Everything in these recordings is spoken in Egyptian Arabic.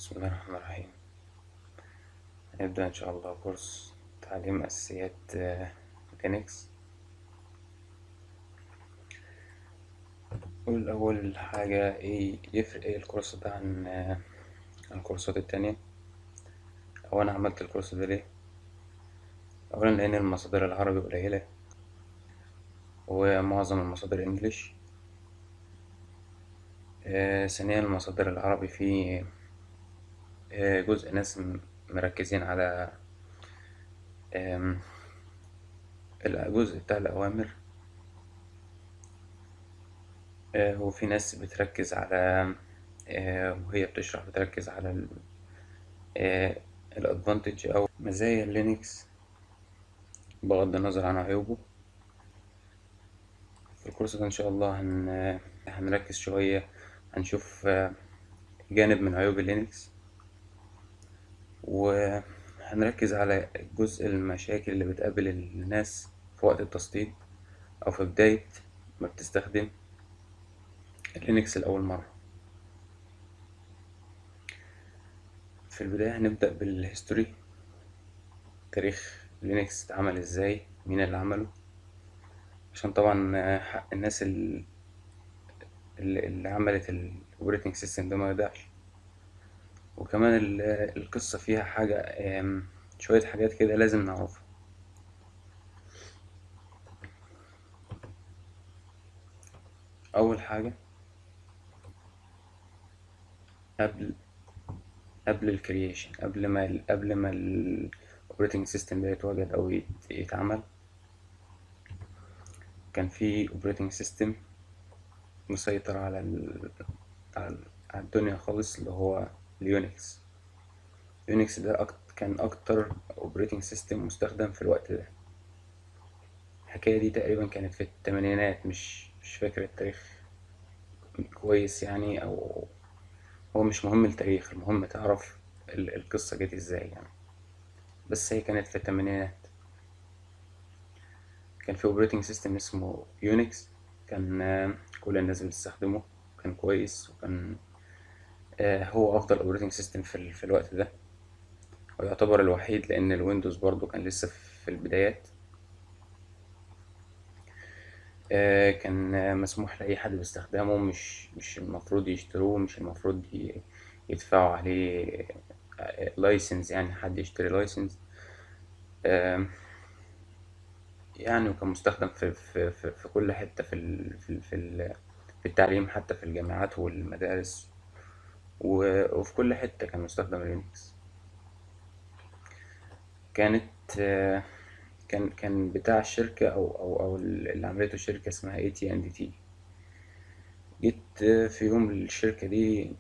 بسم الله الرحمن الرحيم هنبدأ إن شاء الله كورس تعليم أساسيات لينكس نقول أول حاجة إيه يفرق إيه الكورس ده عن عن الكورسات التانية أو أنا عملت الكورس ده ليه أولا لأن المصادر العربي قليلة ومعظم المصادر إنجليش آه، ثانيا المصادر العربي فيه آه، جزء ناس م- مركزين على آم، الجزء بتاع الأوامر آه، وفي ناس بتركز على آه، وهي بتشرح بتركز على الادفانتج أو مزايا لينكس بغض النظر عن عيوبه في الكورس ده إن شاء الله هن... هنركز شوية هنشوف آه، جانب من عيوب اللينكس وهنركز على جزء المشاكل اللي بتقابل الناس في وقت التسطيب أو في بداية ما بتستخدم لينكس لأول مرة في البداية هنبدأ بالهيستوري تاريخ لينكس اتعمل ازاي مين اللي عمله عشان طبعا آه، حق الناس ال- اللي اللي عملت الاوبريتنج سيستم ده ما يضيعش وكمان ال- القصة فيها حاجة آم، شوية حاجات كده لازم نعرفها أول حاجة قبل قبل الكرييشن قبل ما ال- قبل ما الاوبريتنج سيستم ده يتوجد أو يت- يتعمل كان في اوبريتنج سيستم مسيطر على ال... على ال- على الدنيا خالص اللي هو اليونكس يونكس ده أكت... كان أكتر اوبريتنج سيستم مستخدم في الوقت ده الحكاية دي تقريبا كانت في التمانينات مش مش فاكر التاريخ كويس يعني أو هو مش مهم التاريخ المهم تعرف ال- القصة جت ازاي يعني بس هي كانت في التمانينات كان في اوبريتنج سيستم اسمه يونكس كان آه، كل الناس بتستخدمه كان كويس وكان آه، هو افضل اوبريتنج سيستم في, ال- في الوقت ده ويعتبر الوحيد لان الويندوز برضو كان لسه في البدايات آه، كان آه، مسموح لأي حد باستخدامه مش مش المفروض يشتروه مش المفروض ي- يدفعوا عليه لايسنس يعني حد يشتري لايسنس يعني وكان مستخدم في في في, في كل حتة في ال في ال في, ال في التعليم حتى في الجامعات والمدارس و- وفي كل حتة كان مستخدم لينكس كانت آه، كان كان بتاع الشركة أو أو أو اللي عملته شركة اسمها اي تي اند تي جيت آه، في يوم الشركة دي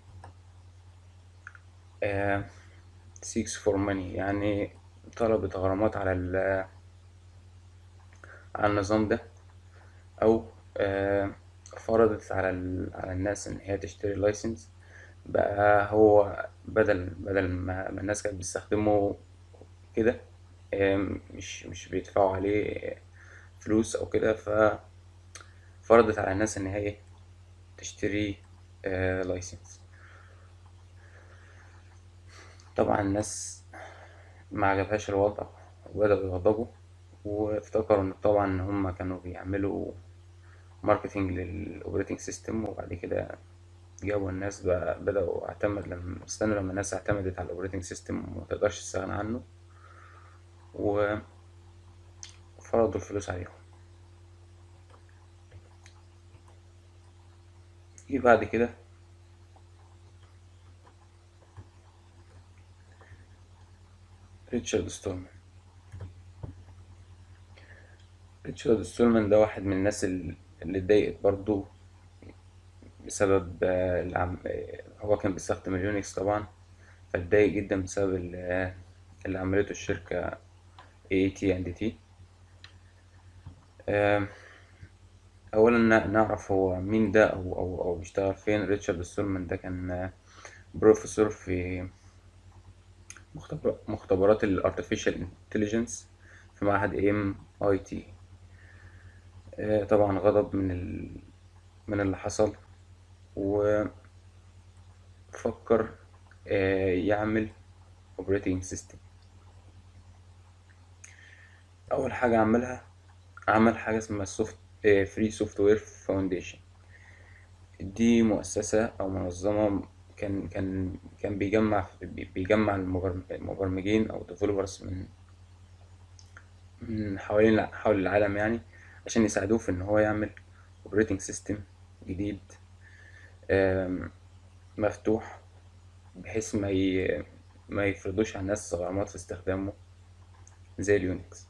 سيكس فور ماني يعني طلبت غرامات على ال- على النظام ده أو آه، فرضت على ال- على الناس إن هي تشتري لايسنس بقى هو بدل بدل ما ما الناس كانت بتستخدمه كده آم، مش مش بيدفعوا عليه فلوس أو كده ففرضت على الناس إن هي تشتري لايسنس طبعا الناس ما عجبهاش الوضع وبدأوا يغضبوا وافتكروا إن طبعا إن هما كانوا بيعملوا ماركتينج للأوبريتنج سيستم وبعد كده جابوا الناس بقى بدأوا اعتمد لما استنوا لما الناس اعتمدت على الأوبريتنج سيستم ومتقدرش تستغنى عنه وفرضوا الفلوس عليهم جه بعد كده ريتشارد ستولمان ريتشارد ستولمان ده واحد من الناس ال- اللي اتضايقت برضو بسبب آه، العم... آه، هو كان بيستخدم اليونكس طبعا فاتضايق جدا بسبب ال- آه، اللي عملته الشركة اي تي اند تي اولا ن- نعرف هو مين ده او او او بيشتغل فين ريتشارد ستولمان ده كان آه، بروفيسور في مختبر- مختبرات ال Artificial Intelligence في معهد ام اي تي طبعا غضب من ال... من اللي حصل وفكر آه، يعمل اوبريتنج سيستم اول حاجه عملها عمل حاجه اسمها السوفت فري سوفت وير فاونديشن دي مؤسسه او منظمه كان كان كان بيجمع بيجمع المبرم- المبرمجين او ديفلوبرز من من حوالين حول العالم يعني عشان يساعدوه في ان هو يعمل اوبريتنج سيستم جديد آم، مفتوح بحيث ما ي... ما يفرضوش على الناس غرامات في استخدامه زي اليونكس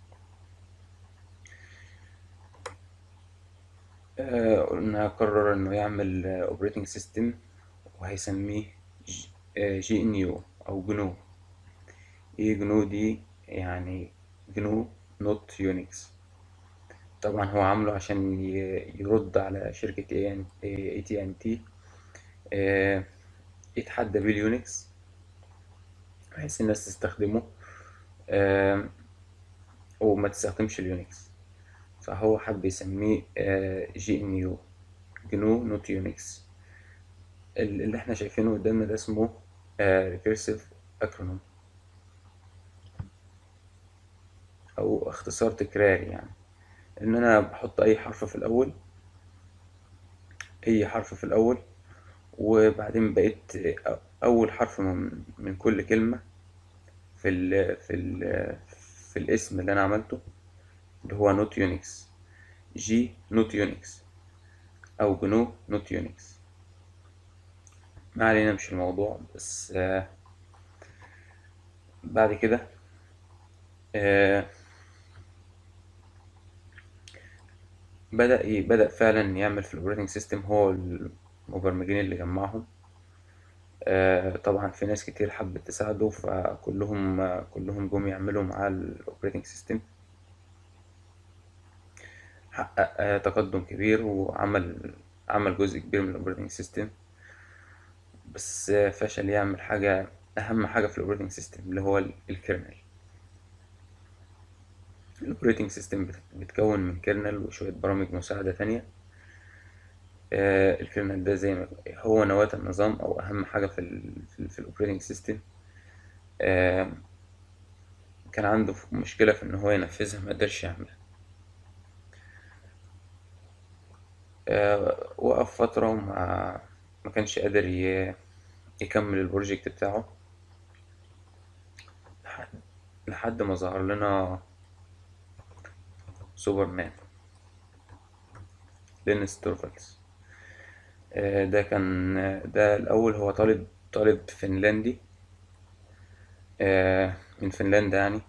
آه، قلنا قرر انه يعمل اوبريتنج سيستم وهيسميه جي ان يو او جنو ايه جنو دي يعني جنو نوت يونكس طبعا هو عامله عشان ي- يرد على شركة اي تي ان تي يتحدى بيه اليونكس بحيث الناس تستخدمه آه، وما تستخدمش اليونكس فهو حب يسميه جي ان يو جنو نوت يونكس اللي احنا شايفينه قدامنا ده اسمه ريكيرسيف اكرونوم او اختصار تكراري يعني ان انا بحط اي حرف في الاول اي حرف في الاول وبعدين بقيت اول حرف من, من كل كلمة في ال في ال في الاسم اللي انا عملته اللي هو نوت يونكس جي نوت يونكس او جنو نوت يونكس ما علينا مش الموضوع بس آه بعد كده آه بدأ ي- بدأ فعلا يعمل في الاوبريتنج سيستم هو المبرمجين اللي جمعهم آه طبعا في ناس كتير حبت تساعده فكلهم آه كلهم جم يعملوا معاه الاوبريتنج سيستم حقق آه تقدم كبير وعمل عمل جزء كبير من الاوبريتنج سيستم بس آه فشل يعمل حاجة أهم حاجة في الاوبريتنج سيستم اللي هو الكيرنل الاوبريتنج سيستم بيتكون من كيرنل وشوية برامج مساعدة تانية آه الكيرنل ده زي ما هو نواة النظام أو أهم حاجة في ال في, في الاوبريتنج سيستم آه كان عنده مشكلة في إن هو ينفذها مقدرش يعملها آه وقف فترة وما ما كانش قادر ي- يكمل البروجكت بتاعه لحد لحد ما ظهر لنا سوبرمان لينس تورفالدز آه، ده كان ده الأول هو طالب طالب فنلندي آه، من فنلندا يعني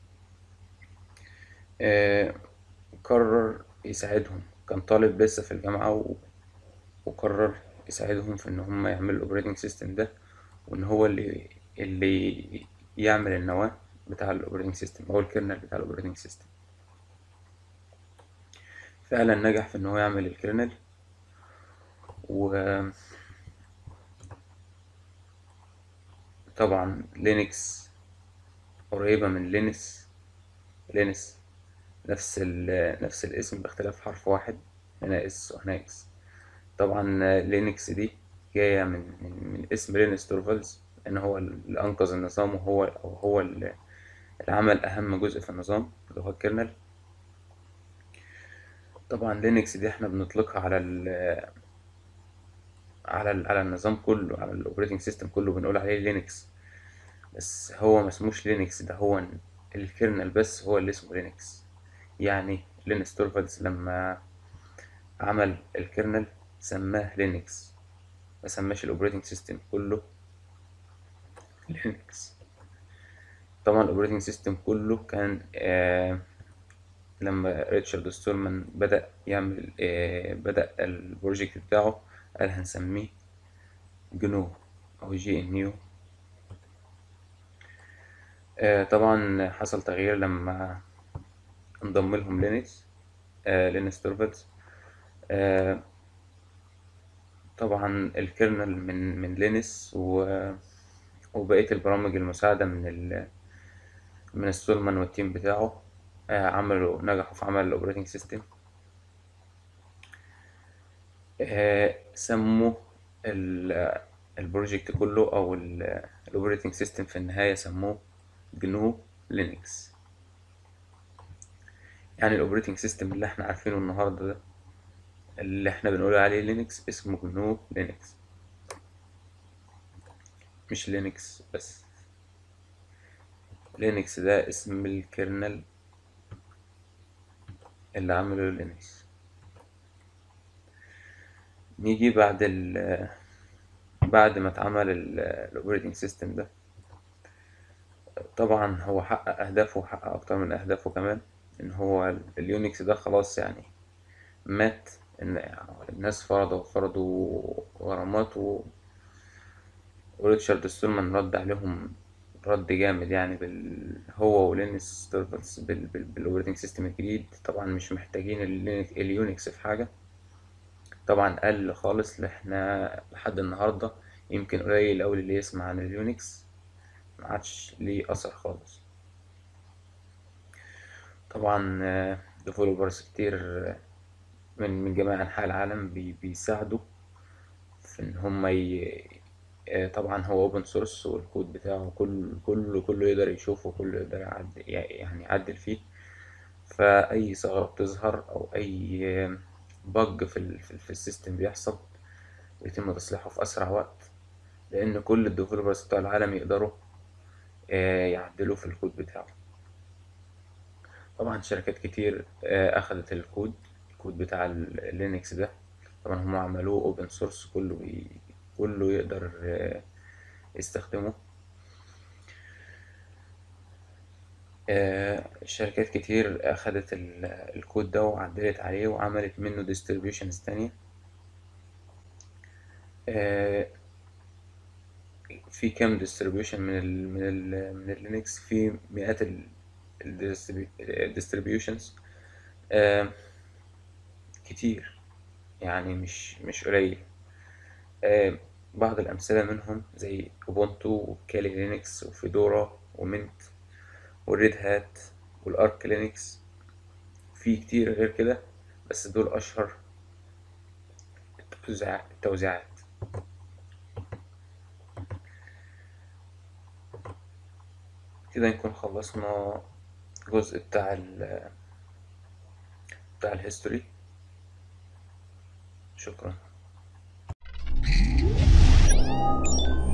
آه، قرر يساعدهم كان طالب لسه في الجامعة و- وقرر يساعدهم في إن هم يعملوا الأوبريتنج سيستم ده وإن هو اللي اللي يعمل النواة بتاع الأوبريتنج سيستم أو الكيرنل بتاع الأوبريتنج سيستم فعلا نجح في إن هو يعمل الكيرنل وطبعا لينكس قريبة من لينس لينس نفس ال نفس الاسم باختلاف حرف واحد هنا اس وهنا اكس طبعا لينكس دي جاية من من, من اسم لينس تورفالدز ان هو اللي انقذ النظام وهو او هو اللي عمل اهم جزء في النظام اللي هو الكيرنل طبعا لينكس دي احنا بنطلقها على ال على ال على النظام كله على الاوبريتنج سيستم كله بنقول عليه لينكس بس هو ما اسموش لينكس ده هو الكيرنل بس هو اللي اسمه لينكس يعني لينس تورفالدز لما عمل الكيرنل سماه لينكس ما سماش الاوبريتنج سيستم كله لينكس طبعا الاوبريتنج سيستم كله كان آه لما ريتشارد ستولمان بدأ يعمل آه بدأ البروجكت بتاعه قال هنسميه جنو أو جي إن يو آه طبعا حصل تغيير لما انضم لهم لينكس آه لينكس تورفالدز آه طبعا الكيرنل من من لينكس و وبقية البرامج المساعدة من ال من ستولمان والتيم بتاعه آه عملوا نجحوا في عمل الأوبريتنج سيستم آه سموا ال البروجكت كله او الاوبريتنج سيستم في النهاية سموه جنو لينكس يعني الاوبريتنج سيستم اللي احنا عارفينه النهارده ده اللي احنا بنقول عليه لينكس اسمه جنو لينكس مش لينكس بس لينكس ده اسم الكرنل اللي عمله لينكس نيجي بعد ال بعد ما اتعمل الاوبريتنج سيستم ده طبعا هو حقق اهدافه وحقق اكتر من اهدافه كمان ان هو اليونكس ده خلاص يعني مات ان الناس فرضوا فرضوا غرامات و وريتشارد ستولمان رد عليهم رد جامد يعني بال هو ولينس تورفالدز بال... بال... بالاوبريتنج سيستم الجديد طبعا مش محتاجين اللينك... اليونكس في حاجة طبعا قل خالص احنا لحد النهاردة يمكن قليل أوي اللي يسمع عن اليونكس ما عادش ليه أثر خالص طبعا ديفلوبرز كتير من من جميع أنحاء العالم بي... بيساعدوا في إن هما ي... طبعا هو اوبن سورس والكود بتاعه كل كله كله يقدر يشوفه كله يقدر يعدل يعني يعدل فيه فأي ثغرة بتظهر أو أي بج في ال في, في السيستم بيحصل بيتم تصليحه في أسرع وقت لأن كل الديفلوبرز بتوع العالم يقدروا يعدلوا في الكود بتاعه طبعا شركات كتير أخدت الكود الكود بتاع اللينكس ده طبعا هم عملوه اوبن سورس كله بي كله يقدر يستخدمه شركات كتير أخدت الكود ده وعدلت عليه وعملت منه distributions تانية في كام distribution من ال من ال من اللينكس في مئات ال distributions كتير يعني مش مش قليل بعض الأمثلة منهم زي أوبونتو وكالي لينكس وفيدورا ومنت والريد هات والأرك لينكس في كتير غير كده بس دول أشهر التوزيعات كده نكون خلصنا الجزء بتاع ال بتاع الهيستوري شكرا